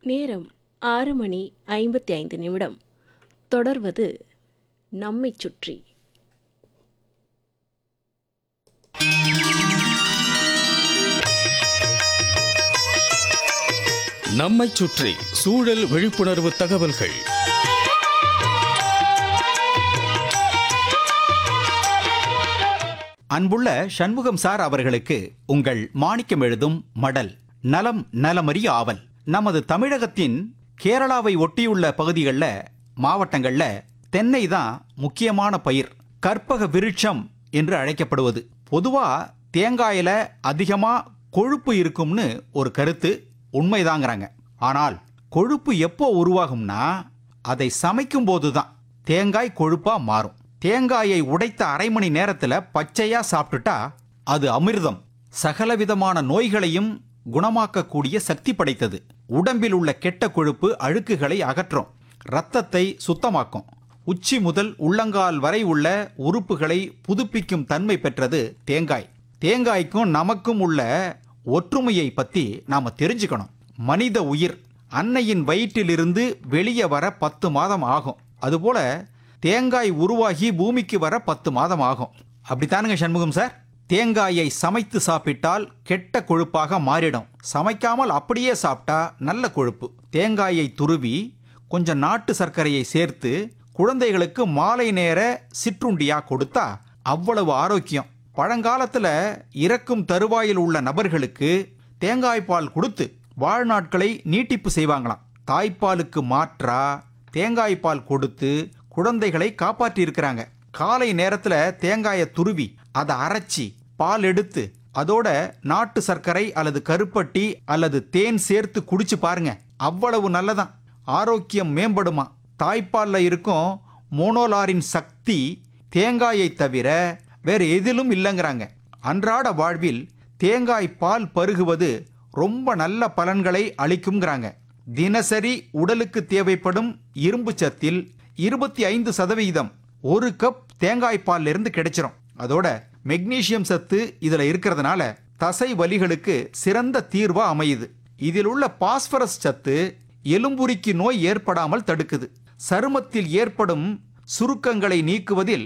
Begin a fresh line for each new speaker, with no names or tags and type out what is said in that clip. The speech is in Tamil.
நேரம் ஆறு மணி ஐம்பத்தி ஐந்து நிமிடம் தொடர்வது நம்மைச் சுற்றி
நம்மைச் சுற்றி சூழல் விழிப்புணர்வு தகவல்கள்
அன்புள்ள சண்முகம் சார் அவர்களுக்கு உங்கள் மாணிக்கம் எழுதும் மடல் நலம் நலமறிய ஆவல் நமது தமிழகத்தின் கேரளாவை ஒட்டியுள்ள பகுதிகளில் மாவட்டங்களில் தென்னை தான் முக்கியமான பயிர் கற்பக விருட்சம் என்று அழைக்கப்படுவது பொதுவா தேங்காயில அதிகமா கொழுப்பு இருக்கும்னு ஒரு கருத்து உண்மைதாங்கிறாங்க ஆனால் கொழுப்பு எப்போ உருவாகும்னா அதை சமைக்கும் போது தான் தேங்காய் கொழுப்பா மாறும் தேங்காயை உடைத்த அரை மணி நேரத்துல பச்சையா சாப்பிட்டுட்டா அது அமிர்தம் சகலவிதமான நோய்களையும் குணமாக்கக்கூடிய சக்தி படைத்தது உடம்பில் உள்ள கெட்ட கொழுப்பு அழுக்குகளை அகற்றும் இரத்தத்தை சுத்தமாக்கும் உச்சி முதல் உள்ளங்கால் வரை உள்ள உறுப்புகளை புதுப்பிக்கும் தன்மை பெற்றது தேங்காய் தேங்காய்க்கும் நமக்கும் உள்ள ஒற்றுமையை பத்தி நாம தெரிஞ்சுக்கணும் மனித உயிர் அன்னையின் வயிற்றிலிருந்து வெளியே வர பத்து மாதம் ஆகும் அதுபோல தேங்காய் உருவாகி பூமிக்கு வர பத்து மாதம் ஆகும் அப்படித்தானுங்க சண்முகம் சார் தேங்காயை சமைத்து சாப்பிட்டால் கெட்ட கொழுப்பாக மாறிடும் சமைக்காமல் அப்படியே சாப்பிட்டா நல்ல கொழுப்பு தேங்காயை துருவி கொஞ்சம் நாட்டு சர்க்கரையை சேர்த்து குழந்தைகளுக்கு மாலை நேர சிற்றுண்டியா கொடுத்தா அவ்வளவு ஆரோக்கியம் பழங்காலத்துல இறக்கும் தருவாயில் உள்ள நபர்களுக்கு தேங்காய் பால் கொடுத்து வாழ்நாட்களை நீட்டிப்பு செய்வாங்களாம் தாய்ப்பாலுக்கு மாற்றா தேங்காய் பால் கொடுத்து குழந்தைகளை காப்பாற்றி இருக்கிறாங்க காலை நேரத்துல தேங்காயை துருவி அதை அரைச்சி பால் எடுத்து அதோட நாட்டு சர்க்கரை அல்லது கருப்பட்டி அல்லது தேன் சேர்த்து குடிச்சு பாருங்க அவ்வளவு நல்லதான் ஆரோக்கியம் மேம்படுமா தாய்ப்பால்ல இருக்கும் மோனோலாரின் சக்தி தேங்காயை தவிர வேற எதிலும் இல்லைங்கிறாங்க அன்றாட வாழ்வில் தேங்காய் பால் பருகுவது ரொம்ப நல்ல பலன்களை அளிக்குங்கிறாங்க தினசரி உடலுக்கு தேவைப்படும் இரும்பு சத்தில் இருபத்தி ஐந்து சதவிகிதம் ஒரு கப் தேங்காய் பால்ல இருந்து கிடைச்சிரும் அதோட மெக்னீசியம் சத்து இதுல இருக்கிறதுனால தசை வலிகளுக்கு சிறந்த தீர்வா அமையுது இதில் உள்ள பாஸ்பரஸ் சத்து எலும்புரிக்கு நோய் ஏற்படாமல் தடுக்குது சருமத்தில் ஏற்படும் சுருக்கங்களை நீக்குவதில்